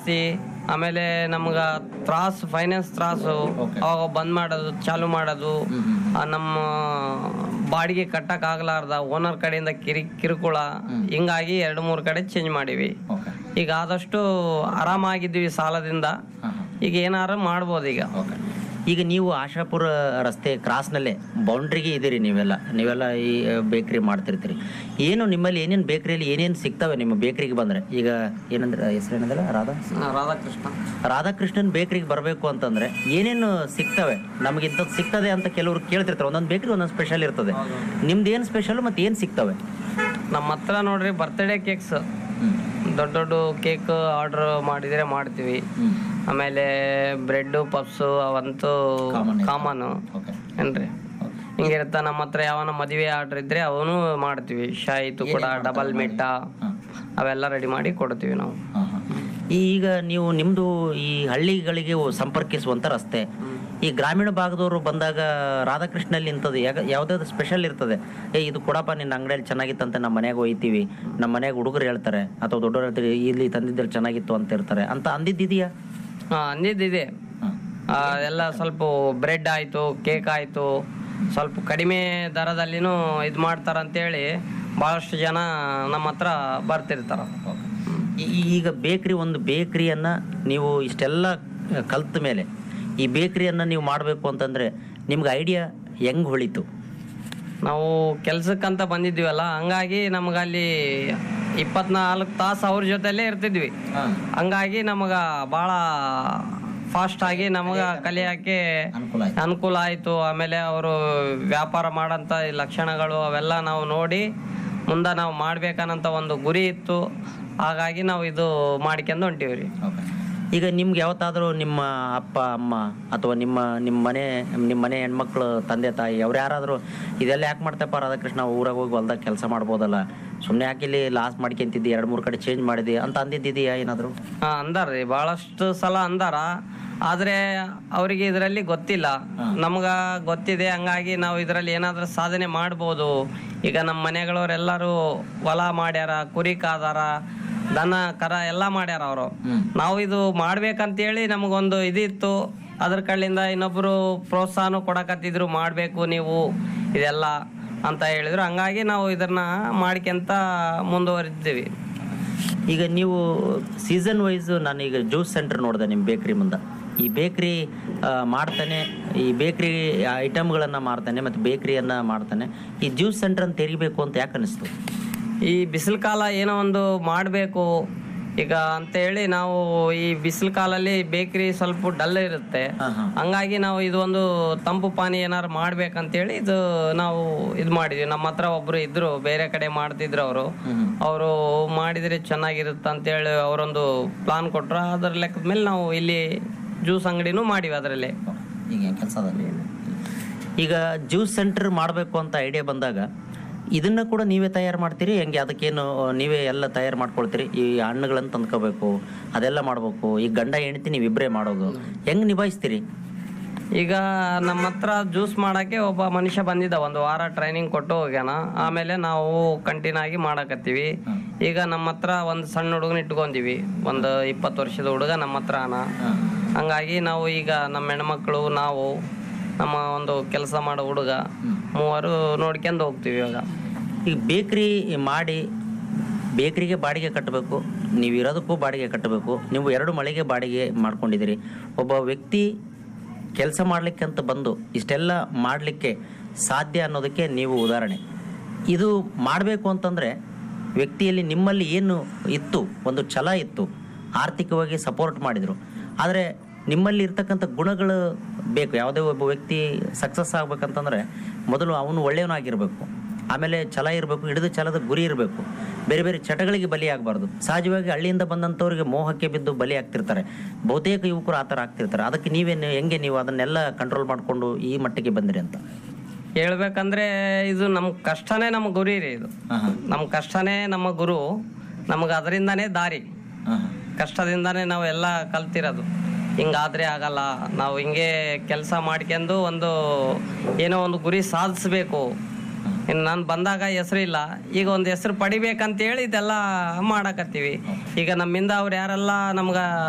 ಜಾಸ್ತಿ ಆಮೇಲೆ ನಮ್ಗ ತ್ರಾಸ್ ಫೈನಾನ್ಸ್ ತ್ರಾಸು ಅವಾಗ ಬಂದ್ ಮಾಡೋದು ಚಾಲು ಮಾಡೋದು ಆ, ನಮ್ಮ ಬಾಡಿಗೆ ಕಟ್ಟಕ್ ಆಗ್ಲಾರ್ದ ಓನರ್ ಕಡೆಯಿಂದ ಕಿರಿ ಕಿರುಕುಳ ಹಿಂಗಾಗಿ ಎರಡು ಮೂರು ಕಡೆ ಚೇಂಜ್ ಮಾಡಿವಿ ಈಗ ಆದಷ್ಟು ಆರಾಮಾಗಿದ್ವಿ ಸಾಲದಿಂದ ಈಗ ಏನಾರು ಮಾಡ್ಬೋದು ಈಗ ಈಗ ನೀವು ಆಶಾಪುರ ರಸ್ತೆ ಕ್ರಾಸ್ನಲ್ಲೇ ಬೌಂಡ್ರಿಗೆ ಇದ್ದೀರಿ ನೀವೆಲ್ಲ ನೀವೆಲ್ಲ ಈ ಬೇಕ್ರಿ ಮಾಡ್ತಿರ್ತೀರಿ ಏನು ನಿಮ್ಮಲ್ಲಿ ಏನೇನು ಬೇಕ್ರಿಯಲ್ಲಿ ಏನೇನು ಸಿಗ್ತವೆ ನಿಮ್ಮ ಬೇಕ್ರಿಗೆ ಬಂದರೆ ಈಗ ಏನಂದ್ರೆ ಹೆಸರು ಏನಂದ್ರೆ ರಾಧಾ ಆ, ರಾಧಾಕೃಷ್ಣ ರಾಧಾಕೃಷ್ಣನ್ ಬೇಕ್ರಿಗೆ ಬರಬೇಕು ಅಂತಂದ್ರೆ ಏನೇನು ಸಿಗ್ತವೆ ನಮಗೆ ಇಂಥದ್ದು ಸಿಗ್ತದೆ ಅಂತ ಕೆಲವರು ಕೇಳ್ತಿರ್ತಾರೆ ಒಂದೊಂದು ಬೇಕ್ರಿ ಒಂದೊಂದು ಸ್ಪೆಷಲ್ ಇರ್ತದೆ ನಿಮ್ದು ಏನು ಸ್ಪೆಷಲ್ ಮತ್ತೆ ಏನು ಸಿಗ್ತವೆ ನಮ್ಮ ಹತ್ರ ನೋಡ್ರಿ ಬರ್ತ್ಡೇ ಕೇಕ್ಸ್ ದೊಡ್ಡ ದೊಡ್ಡ ಕೇಕ್ ಆರ್ಡರ್ ಮಾಡಿದ್ರೆ ಮಾಡ್ತೀವಿ ಆಮೇಲೆ ಬ್ರೆಡ್ ಪಪ್ಸು ಅವಂತೂ ಕಾಮನ್ ಏನ್ರಿ ಹಿಂಗಿರುತ್ತ ನಮ್ಮ ಹತ್ರ ಯಾವನ ಮದುವೆ ಆರ್ಡರ್ ಇದ್ರೆ ಅವನು ಮಾಡ್ತೀವಿ ಶಾಯಿ ತುಕುಡ ಡಬಲ್ ಮಿಟ್ಟ ಅವೆಲ್ಲ ರೆಡಿ ಮಾಡಿ ಕೊಡ್ತೀವಿ ನಾವು ಈಗ ನೀವು ನಿಮ್ಮದು ಈ ಹಳ್ಳಿಗಳಿಗೆ ಸಂಪರ್ಕಿಸುವಂಥ ರಸ್ತೆ ಈ ಗ್ರಾಮೀಣ ಭಾಗದವರು ಬಂದಾಗ ರಾಧಾಕೃಷ್ಣಲ್ಲಿ ಇಂಥದ್ದು ಯಾಗ ಯಾವುದಾದ್ರು ಸ್ಪೆಷಲ್ ಇರ್ತದೆ ಏ ಇದು ಕೊಡಪ್ಪ ನಿನ್ನ ಅಂಗಡಿಯಲ್ಲಿ ಚೆನ್ನಾಗಿತ್ತಂತೆ ನಮ್ಮ ಮನೆಗೆ ಒಯ್ತೀವಿ ನಮ್ಮ ಮನೆಗೆ ಹುಡುಗರು ಹೇಳ್ತಾರೆ ಅಥವಾ ದೊಡ್ಡವರು ಹೇಳ್ತಾರೆ ಇಲ್ಲಿ ತಂದಿದ್ದಲ್ಲಿ ಚೆನ್ನಾಗಿತ್ತು ಅಂತ ಇರ್ತಾರೆ ಅಂತ ಅಂದಿದ್ದಿದೆಯಾ ಹಾ ಅಂದಿದ್ದಿದೆ ಆ, ಎಲ್ಲ ಸ್ವಲ್ಪ ಬ್ರೆಡ್ ಆಯ್ತು ಕೇಕ್ ಆಯ್ತು ಸ್ವಲ್ಪ ಕಡಿಮೆ ದರದಲ್ಲಿನೂ ಇದು ಮಾಡ್ತಾರ ಅಂತೇಳಿ ಬಹಳಷ್ಟು ಜನ ನಮ್ಮ ಹತ್ರ ಬರ್ತಿರ್ತಾರ ಈ- ಈಗ ಬೇಕ್ರಿ ಒಂದು ಬೇಕ್ರಿಯನ್ನ ನೀವು ಇಷ್ಟೆಲ್ಲ ಕಲ್ತ ಮೇಲೆ ಈ ಬೇಕ್ರಿಯನ್ನ ನೀವು ಮಾಡಬೇಕು ಅಂತಂದ್ರೆ ನಿಮ್ಗೆ ಐಡಿಯಾ ಹೆಂಗ್ ಹೊಳಿತು ನಾವು ಕೆಲ್ಸಕ್ಕಂತ ಬಂದಿದ್ವಲ್ಲ ಹಂಗಾಗಿ ನಮಗಲ್ಲಿ ಇಪ್ಪತ್ನಾಲ್ಕು ತಾಸು ಅವ್ರ ಜೊತೆಲೇ ಇರ್ತಿದ್ವಿ ಹಂಗಾಗಿ ನಮಗ ಭಾಳ ಫಾಸ್ಟ್ ಆಗಿ ನಮಗ ಕಲಿಯಕ್ಕೆ ಅನುಕೂಲ ಆಯ್ತು ಆಮೇಲೆ ಅವರು ವ್ಯಾಪಾರ ಮಾಡಂತ ಈ ಲಕ್ಷಣಗಳು ಅವೆಲ್ಲ ನಾವು ನೋಡಿ ಮುಂದೆ ನಾವು ಮಾಡ್ಬೇಕನ್ನಂತ ಒಂದು ಗುರಿ ಇತ್ತು ಹಾಗಾಗಿ ನಾವು ಇದು ಮಾಡ್ಕೊಂಡು ಹೊಂಟೀವ್ರಿ ಈಗ ನಿಮ್ಗೆ ಯಾವತ್ತಾದರೂ ನಿಮ್ಮ ಅಪ್ಪ ಅಮ್ಮ ಅಥವಾ ನಿಮ್ಮ ನಿಮ್ಮ ಮನೆ ನಿಮ್ಮ ಮನೆ ಹೆಣ್ಮಕ್ಳು ತಂದೆ ತಾಯಿ ಅವ್ರು ಯಾರಾದರೂ ಇದೆಲ್ಲ ಯಾಕೆ ಮಾಡ್ತಪ್ಪ ರಾಧಾಕೃಷ್ಣ ಊರಾಗ ಹೋಗಿ ಹೊಲ್ದಾಗ ಕೆಲಸ ಮಾಡ್ಬೋದಲ್ಲ ಸುಮ್ಮನೆ ಯಾಕೆ ಇಲ್ಲಿ ಲಾಸ್ ಮಾಡ್ಕೊಂತಿದ್ದಿ ಎರಡು ಮೂರು ಕಡೆ ಚೇಂಜ್ ಮಾಡಿದಿ ಅಂತ ಅಂದಿದ್ದಿದೆಯಾ ಏನಾದರೂ ಹಾ ಅಂದಾರ್ರಿ ಬಹಳಷ್ಟು ಸಲ ಅಂದಾರ ಆದ್ರೆ ಅವರಿಗೆ ಇದರಲ್ಲಿ ಗೊತ್ತಿಲ್ಲ ನಮ್ಗ ಗೊತ್ತಿದೆ ಹಂಗಾಗಿ ನಾವು ಇದರಲ್ಲಿ ಏನಾದ್ರೂ ಸಾಧನೆ ಮಾಡ್ಬೋದು ಈಗ ನಮ್ಮ ಮನೆಗಳವರೆಲ್ಲರೂ ಹೊಲ ಮಾಡ್ಯಾರ ಕುರಿ ಕಾದಾರ ದನ ಕರ ಎಲ್ಲ ಮಾಡ್ಯಾರ ಅವರು ನಾವು ಇದು ಮಾಡ್ಬೇಕಂತೇಳಿ ನಮಗೊಂದು ಇದಿತ್ತು ಅದ್ರ ಕಡೆಯಿಂದ ಇನ್ನೊಬ್ರು ಪ್ರೋತ್ಸಾಹನೂ ಕೊಡಕತ್ತಿದ್ರು ಮಾಡ್ಬೇಕು ನೀವು ಇದೆಲ್ಲ ಅಂತ ಹೇಳಿದ್ರು ಹಂಗಾಗಿ ನಾವು ಇದನ್ನ ಮಾಡ್ಕೊಂತ ಮುಂದುವರಿದ್ದೀವಿ ಈಗ ನೀವು ಸೀಸನ್ ವೈಸ್ ನಾನು ಈಗ ಜ್ಯೂಸ್ ಸೆಂಟರ್ ನೋಡಿದೆ ನಿಮ್ಮ ಬೇಕ್ರಿ ಮುಂದೆ ಈ ಬೇಕ್ರಿ ಮಾಡ್ತಾನೆ ಈ ಬೇಕ್ರಿ ಐಟಮ್ಗಳನ್ನು ಮಾರ್ತಾನೆ ಮತ್ತು ಬೇಕ್ರಿಯನ್ನು ಮಾಡ್ತಾನೆ ಈ ಜ್ಯೂಸ್ ಸೆಂಟರ್ ಅಂತ ತೆರಿಬೇಕು ಅಂತ ಯಾಕೆ ಅನಿಸ್ತು ಈ ಬಿಸಿಲು ಕಾಲ ಏನೋ ಒಂದು ಮಾಡಬೇಕು ಈಗ ಅಂತ ಹೇಳಿ ನಾವು ಈ ಬಿಸಿಲು ಕಾಲಲ್ಲಿ ಬೇಕರಿ ಸ್ವಲ್ಪ ಡಲ್ ಇರುತ್ತೆ ಹಂಗಾಗಿ ನಾವು ಇದು ಒಂದು ತಂಪು ಪಾನಿ ಏನಾರು ಮಾಡ್ಬೇಕಂತೇಳಿ ಇದು ನಾವು ಇದು ಮಾಡಿದ್ವಿ ನಮ್ಮ ಹತ್ರ ಒಬ್ರು ಇದ್ರು ಬೇರೆ ಕಡೆ ಮಾಡ್ತಿದ್ರು ಅವರು ಅವರು ಮಾಡಿದ್ರೆ ಚೆನ್ನಾಗಿರುತ್ತೆ ಅಂತೇಳಿ ಅವರೊಂದು ಪ್ಲಾನ್ ಕೊಟ್ರು ಅದರ ಲೆಕ್ಕದ ಮೇಲೆ ನಾವು ಇಲ್ಲಿ ಜ್ಯೂಸ್ ಅಂಗಡಿನೂ ಮಾಡಿವಿ ಅದರಲ್ಲಿ ಈಗ ಕೆಲಸದಲ್ಲಿ ಈಗ ಜ್ಯೂಸ್ ಸೆಂಟರ್ ಮಾಡಬೇಕು ಅಂತ ಐಡಿಯಾ ಬಂದಾಗ ಇದನ್ನ ಕೂಡ ನೀವೇ ತಯಾರು ಮಾಡ್ತೀರಿ ಹೆಂಗೆ ಅದಕ್ಕೇನು ನೀವೇ ಎಲ್ಲ ತಯಾರು ಮಾಡ್ಕೊಳ್ತೀರಿ ಈ ಹಣ್ಣುಗಳನ್ನು ತಂದ್ಕೋಬೇಕು ಅದೆಲ್ಲ ಮಾಡಬೇಕು ಈ ಗಂಡ ಹೆಂಡತಿ ನೀವಿಬ್ಬರೇ ಮಾಡೋದು ಹೆಂಗೆ ನಿಭಾಯಿಸ್ತೀರಿ ಈಗ ನಮ್ಮ ಹತ್ರ ಜ್ಯೂಸ್ ಮಾಡಕ್ಕೆ ಒಬ್ಬ ಮನುಷ್ಯ ಬಂದಿದ್ದ ಒಂದು ವಾರ ಟ್ರೈನಿಂಗ್ ಕೊಟ್ಟು ಹೋಗ್ಯಾನ ಆಮೇಲೆ ನಾವು ಕಂಟಿನ್ಯೂ ಆಗಿ ಮಾಡಕತ್ತೀವಿ ಈಗ ನಮ್ಮ ಹತ್ರ ಒಂದು ಸಣ್ಣ ಹುಡುಗನ ಇಟ್ಕೊಂಡಿವಿ ಒಂದು ಇಪ್ಪತ್ತು ವರ್ಷದ ಹುಡುಗ ನಮ್ಮ ಹತ್ರ ಅನ ಹಂಗಾಗಿ ನಾವು ಈಗ ನಮ್ಮ ಹೆಣ್ಮಕ್ಳು ನಾವು ನಮ್ಮ ಒಂದು ಕೆಲಸ ಮಾಡೋ ಹುಡುಗ ಮೂವರು ನೋಡ್ಕೊಂಡು ಹೋಗ್ತೀವಿ ಇವಾಗ ಈಗ ಬೇಕ್ರಿ ಮಾಡಿ ಬೇಕ್ರಿಗೆ ಬಾಡಿಗೆ ಕಟ್ಟಬೇಕು ನೀವು ಇರೋದಕ್ಕೂ ಬಾಡಿಗೆ ಕಟ್ಟಬೇಕು ನೀವು ಎರಡು ಮಳೆಗೆ ಬಾಡಿಗೆ ಮಾಡ್ಕೊಂಡಿದ್ದೀರಿ ಒಬ್ಬ ವ್ಯಕ್ತಿ ಕೆಲಸ ಮಾಡಲಿಕ್ಕೆ ಅಂತ ಬಂದು ಇಷ್ಟೆಲ್ಲ ಮಾಡಲಿಕ್ಕೆ ಸಾಧ್ಯ ಅನ್ನೋದಕ್ಕೆ ನೀವು ಉದಾಹರಣೆ ಇದು ಮಾಡಬೇಕು ಅಂತಂದರೆ ವ್ಯಕ್ತಿಯಲ್ಲಿ ನಿಮ್ಮಲ್ಲಿ ಏನು ಇತ್ತು ಒಂದು ಛಲ ಇತ್ತು ಆರ್ಥಿಕವಾಗಿ ಸಪೋರ್ಟ್ ಮಾಡಿದರು ಆದರೆ ನಿಮ್ಮಲ್ಲಿ ಇರ್ತಕ್ಕಂಥ ಗುಣಗಳು ಬೇಕು ಯಾವುದೇ ಒಬ್ಬ ವ್ಯಕ್ತಿ ಸಕ್ಸಸ್ ಆಗ್ಬೇಕಂತಂದ್ರೆ ಮೊದಲು ಅವನು ಒಳ್ಳೆಯವನಾಗಿರ್ಬೇಕು ಆಮೇಲೆ ಛಲ ಇರಬೇಕು ಹಿಡಿದು ಛಲದ ಗುರಿ ಇರಬೇಕು ಬೇರೆ ಬೇರೆ ಚಟಗಳಿಗೆ ಬಲಿ ಆಗಬಾರ್ದು ಸಹಜವಾಗಿ ಹಳ್ಳಿಯಿಂದ ಬಂದಂಥವ್ರಿಗೆ ಮೋಹಕ್ಕೆ ಬಿದ್ದು ಬಲಿ ಆಗ್ತಿರ್ತಾರೆ ಬಹುತೇಕ ಯುವಕರು ಆ ಥರ ಆಗ್ತಿರ್ತಾರೆ ಅದಕ್ಕೆ ನೀವೇನು ಹೆಂಗೆ ನೀವು ಅದನ್ನೆಲ್ಲ ಕಂಟ್ರೋಲ್ ಮಾಡಿಕೊಂಡು ಈ ಮಟ್ಟಿಗೆ ಬಂದಿರಿ ಅಂತ ಹೇಳ್ಬೇಕಂದ್ರೆ ಇದು ನಮ್ಮ ಕಷ್ಟನೇ ನಮ್ಮ ಗುರಿ ರೀ ಇದು ನಮ್ಮ ಕಷ್ಟನೇ ನಮ್ಮ ಗುರು ನಮಗೆ ಅದರಿಂದಾನೇ ದಾರಿ ಕಷ್ಟದಿಂದಾನೇ ನಾವು ಎಲ್ಲ ಕಲ್ತಿರೋದು ಹಿಂಗಾದ್ರೆ ಆಗಲ್ಲ ನಾವು ಹಿಂಗೆ ಕೆಲಸ ಮಾಡ್ಕೊಂಡು ಒಂದು ಏನೋ ಒಂದು ಗುರಿ ಸಾಧಿಸ್ಬೇಕು ಇನ್ನು ನಾನು ಬಂದಾಗ ಹೆಸರಿಲ್ಲ ಈಗ ಒಂದು ಹೆಸರು ಪಡಿಬೇಕಂತೇಳಿ ಇದೆಲ್ಲ ಮಾಡಕತ್ತೀವಿ ಈಗ ನಮ್ಮಿಂದ ಅವ್ರು ಯಾರೆಲ್ಲ ನಮ್ಗೆ